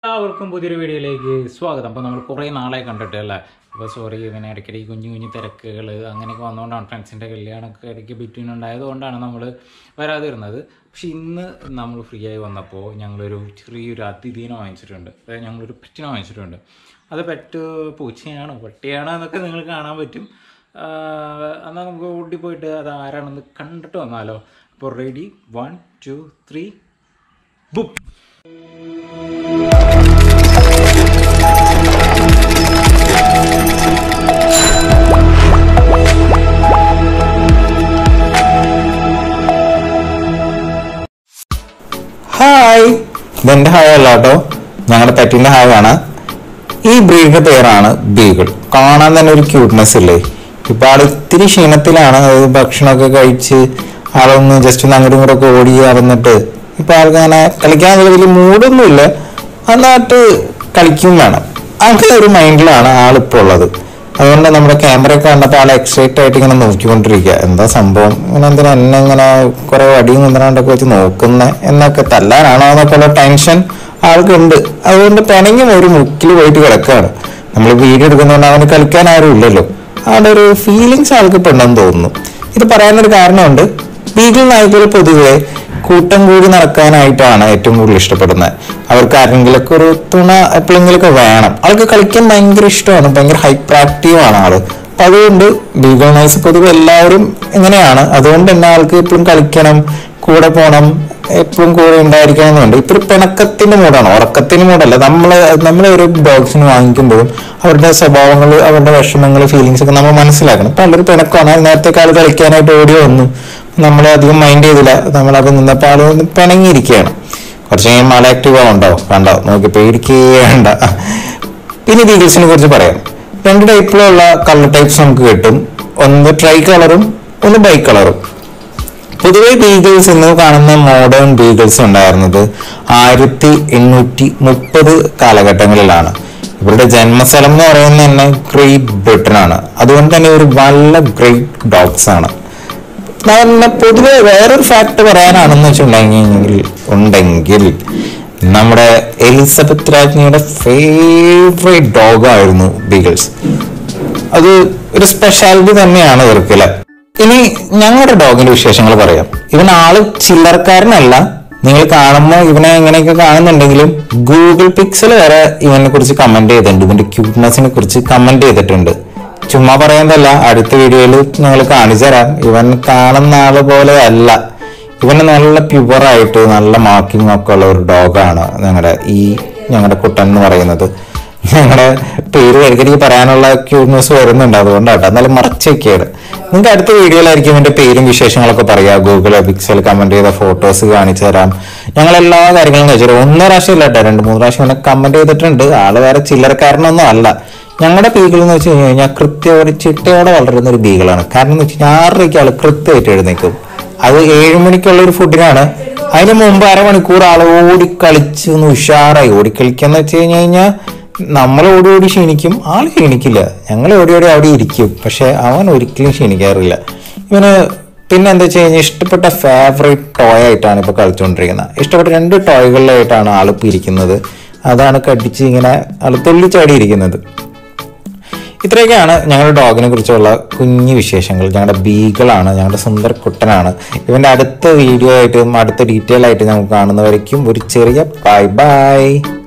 എല്ലാവർക്കും പുതിയൊരു വീഡിയോയിലേക്ക് സ്വാഗതം അപ്പോൾ നമ്മൾ കുറേ നാളെ കണ്ടിട്ട് അല്ലേ അപ്പോൾ സോറി ഇങ്ങനെ ഇടയ്ക്കിടയ്ക്ക് കുഞ്ഞു കുഞ്ഞു തിരക്കുകൾ അങ്ങനെയൊക്കെ വന്നുകൊണ്ടാണ് ഫ്രണ്ട്സിൻ്റെ കല്യാണമൊക്കെ ഇടയ്ക്ക് ബിറ്റ്വീൻ ഉണ്ടായതുകൊണ്ടാണ് നമ്മൾ വരാതിരുന്നത് പക്ഷെ ഇന്ന് നമ്മൾ ഫ്രീ ആയി വന്നപ്പോൾ ഞങ്ങളൊരു ചെറിയൊരു അതിഥീനെ വാങ്ങിച്ചിട്ടുണ്ട് അതായത് ഞങ്ങളൊരു പെറ്റിനെ വാങ്ങിച്ചിട്ടുണ്ട് അത് പെറ്റ് പൂച്ചയാണ് പട്ടിയാണ് എന്നൊക്കെ നിങ്ങൾ കാണാൻ പറ്റും ആഹ് എന്നാൽ നമുക്ക് ഓടി പോയിട്ട് അത് ആരാണെന്ന് കണ്ടിട്ട് വന്നാലോ അപ്പോൾ ready one two three book hi ഇതെന്റെ ഹായ് അല്ല കേട്ടോ ഞങ്ങളുടെ പെറ്റിന്റെ ഹായ് ആണ് ഈ ബ്രീഡിന്റെ പേരാണ് ബീഗിൾ കാണാൻ തന്നെ ഒരു ക്യൂട്ട്നെസ് ഇല്ലേ ഇപ്പൊ ആൾ ഇത്തിരി ക്ഷീണത്തിലാണ് അതായത് ഭക്ഷണമൊക്കെ കഴിച്ച് ആളൊന്ന് ജസ്റ്റ് ഒന്ന് അങ്ങോട്ടും ഇങ്ങോട്ടൊക്കെ ഓടി നടന്നിട്ട് ഇപ്പൊ ആൾക്ക് അങ്ങനെ കളിക്കാൻ വലിയ മൂഡൊന്നുമില്ല നന്നായിട്ട് കളിക്കും വേണം അങ്ങനെ ഒരു മൈൻഡിലാണ് ആളിപ്പോൾ ഉള്ളത് അതുകൊണ്ട് നമ്മുടെ ക്യാമറ ഒക്കെ കണ്ടപ്പോൾ ആൾ എക്സൈറ്റ് ആയിട്ട് ഇങ്ങനെ നോക്കിക്കൊണ്ടിരിക്കുക എന്താ സംഭവം ഇങ്ങനെ എന്തിനാ എന്നെ ഇങ്ങനെ കുറെ വടിയും കുന്തനാണ്ടൊക്കെ വെച്ച് നോക്കുന്നേ എന്നൊക്കെ തല്ലാനാണോ എന്നൊക്കെയുള്ള ടെൻഷൻ ആൾക്കുണ്ട് അതുകൊണ്ട് പിണങ്ങും ഒരു മുക്കിൽ പോയിട്ട് കിടക്കുകയാണ് നമ്മൾ വീഡിയോ എടുക്കുന്നതുകൊണ്ട് അവന് കളിക്കാൻ ആരും ഇല്ലല്ലോ അവിടെ ഒരു ഫീലിങ്സ് ആൾക്ക് ഇപ്പൊ ഉണ്ടെന്ന് തോന്നുന്നു ഇത് പറയാനൊരു കാരണമുണ്ട് ബീഗിൾ നായ്ക്കൾ പൊതുവെ കൂട്ടം കൂടി നടക്കാനായിട്ടാണ് ഏറ്റവും കൂടുതൽ ഇഷ്ടപ്പെടുന്നത് അവർക്ക് ആരെങ്കിലൊക്കെ ഒരു തുണ എപ്പോഴെങ്കിലൊക്കെ വേണം ആൾക്ക് കളിക്കാൻ ഭയങ്കര ഇഷ്ടമാണ് ഭയങ്കര ഹൈപ്പർ ആക്റ്റീവ് ആണ് ആള് അപ്പൊ അതുകൊണ്ട് ബീഗിൾ നൈസ് പൊതുവെ എല്ലാവരും ഇങ്ങനെയാണ് അതുകൊണ്ട് തന്നെ ആൾക്ക് എപ്പോഴും കളിക്കണം കൂടെ പോകണം എപ്പോഴും കൂടെ ഉണ്ടായിരിക്കണം എന്നുണ്ട് ഇപ്പൊ ഒരു പിണക്കത്തിന്റെ മൂടാണ് ഉറക്കത്തിന്റെ മൂടല്ല നമ്മള് നമ്മളെ ഒരു ഡോഗ്സിന് വാങ്ങിക്കുമ്പോഴും അവരുടെ സ്വഭാവങ്ങൾ അവരുടെ വിഷമങ്ങൾ ഫീലിങ്സ് ഒക്കെ നമ്മൾ മനസ്സിലാക്കണം ഇപ്പൊ നല്ലൊരു പിണക്കമാണ് നേരത്തെ കാലം കളിക്കാനായിട്ട് ഓടി വന്നു നമ്മൾ അധികം മൈൻഡ് ചെയ്തില്ല നമ്മളത് നിന്നപ്പോൾ ആള് ഒന്ന് പിണങ്ങിയിരിക്കുകയാണ് കുറച്ച് കഴിയുമ്പോൾ ആൾ ആക്റ്റീവ് ആവുണ്ടോ കണ്ടോ നോക്കി പേടിക്കേണ്ട പിന്നെ ബീഗിൾസിനെ കുറിച്ച് പറയാം രണ്ട് ടൈപ്പിലുള്ള കളർ ടൈപ്സ് നമുക്ക് കിട്ടും ഒന്ന് ട്രൈ കളറും ഒന്ന് ബൈ കളറും പൊതുവെ ബീഗിൾസ് എന്ന് കാണുന്ന മോഡേൺ ബീഗിൾസ് ഉണ്ടായിരുന്നത് ആയിരത്തി എണ്ണൂറ്റി മുപ്പത് കാലഘട്ടങ്ങളിലാണ് ഇവരുടെ ജന്മസ്ഥലം എന്ന് പറയുന്നത് തന്നെ ഗ്രേറ്റ് ബ്രിട്ടൻ ആണ് അതുകൊണ്ട് തന്നെ ഒരു നല്ല ഗ്രേറ്റ് ഡോഗ്സ് ആണ് പിന്നെ പൊതുവെ വേറൊരു ഫാക്ട് പറയാനാണെന്ന് വെച്ചിട്ടുണ്ടെങ്കിൽ ഉണ്ടെങ്കിൽ നമ്മുടെ എലിസബത്ത് രാജ്ഞിയുടെ ഫേവറേറ്റ് ഡോഗ് ആയിരുന്നു ബീഗിൾസ് അത് ഒരു സ്പെഷ്യാലിറ്റി തന്നെയാണ് ഇവർക്കില്ല ഇനി ഞങ്ങളുടെ ഡോഗിന്റെ വിശേഷങ്ങൾ പറയാം ഇവൻ ആള് ചില്ലറക്കാരനല്ല നിങ്ങൾ കാണുമ്പോൾ ഇവനെ എങ്ങനെയൊക്കെ കാണുന്നുണ്ടെങ്കിലും ഗൂഗിൾ പിക്സൽ വരെ ഇവനെ കുറിച്ച് കമന്റ് ചെയ്തിട്ടുണ്ട് ഇവന്റെ ക്യൂട്ട്നെസിനെ കുറിച്ച് കമന്റ് ചെയ്തിട്ടുണ്ട് ചുമ്മാ പറയുന്നതല്ല അടുത്ത വീഡിയോയിൽ ഞങ്ങൾ കാണിച്ചു തരാം ഇവൻ കാണുന്ന ആള് പോലെ അല്ല ഇവന് നല്ല പ്യുവറായിട്ട് നല്ല മാർക്കിംഗ് ഒക്കെ ഉള്ള ഒരു ഡോഗാണ് ഞങ്ങളുടെ ഈ ഞങ്ങളുടെ കുട്ടൻ എന്ന് പറയുന്നത് ഞങ്ങളുടെ പേര് ഇടയ്ക്കിടയ്ക്ക് പറയാനുള്ള ക്യൂട്ട്നെസ് വരുന്നുണ്ട് അതുകൊണ്ടാട്ടോ എന്നാലും മറച്ചൊക്കെയാണ് നിങ്ങൾക്ക് അടുത്ത വീഡിയോയിലായിരിക്കും ഇവന്റെ പേരും വിശേഷങ്ങളൊക്കെ പറയാ ഗൂഗിൾ പിക്സൽ കമന്റ് ചെയ്ത ഫോട്ടോസ് കാണിച്ചു തരാം ഞങ്ങൾ എല്ലാ കാര്യങ്ങളും കഴിച്ചു തരാം ഒന്നോ പ്രാവശ്യം ഇല്ല കേട്ടോ രണ്ട് മൂന്ന് പ്രാവശ്യം ഇവനെ കമന്റ് ചെയ്തിട്ടുണ്ട് ആള് വേറെ ചില്ലറക്കാരനൊന്നും അല്ല ഞങ്ങളുടെ ബീഗിൾ എന്ന് വെച്ച് കഴിഞ്ഞാൽ കൃത്യം ഒരു ചിട്ടയോടെ വളരുന്ന ഒരു ബീഗിളാണ് കാരണം എന്ന് വെച്ച് കഴിഞ്ഞാൽ ആറരയ്ക്ക് ആള് കൃത്യമായിട്ട് എഴുന്നേക്കും അത് ഏഴു മണിക്കുള്ള ഒരു ഫുഡിനാണ് അതിന് മുമ്പ് അരമണിക്കൂർ ആള് ഓടി കളിച്ച് ഒന്ന് ഉഷാറായി ഓടിക്കളിക്കാന്ന് വെച്ച് കഴിഞ്ഞ് കഴിഞ്ഞാൽ നമ്മൾ ഓടി ഓടി ക്ഷീണിക്കും ആൾ ക്ഷീണിക്കില്ല ഞങ്ങൾ ഓടി ഓടി അവിടെ ഇരിക്കും പക്ഷെ അവൻ ഒരിക്കലും ക്ഷീണിക്കാറില്ല ഇവന് പിന്നെ എന്താ വെച്ച് കഴിഞ്ഞാൽ ഇഷ്ടപ്പെട്ട ഫേവറേറ്റ് ടോയ് ആയിട്ടാണ് ഇപ്പൊ കളിച്ചുകൊണ്ടിരിക്കുന്നത് ഇഷ്ടപ്പെട്ട രണ്ട് ടോയ്കളിലായിട്ടാണ് ആളിപ്പോൾ ഇരിക്കുന്നത് അതാണ് കടിച്ച് ഇങ്ങനെ ആള് തുള്ളിച്ചാടി ഇരിക്കുന്നത് ഇത്രയൊക്കെയാണ് ഞങ്ങളുടെ ഡോഗിനെ കുറിച്ചുള്ള കുഞ്ഞു വിശേഷങ്ങൾ ഞങ്ങളുടെ ബീഗിളാണ് ഞങ്ങളുടെ സുന്ദർ കുട്ടനാണ് ഇവന്റെ അടുത്ത വീഡിയോ ആയിട്ടും അടുത്ത ഡീറ്റെയിൽ ആയിട്ട് നമുക്ക് കാണുന്നവരേക്കും ഒരു ചെറിയ ബൈ ബൈ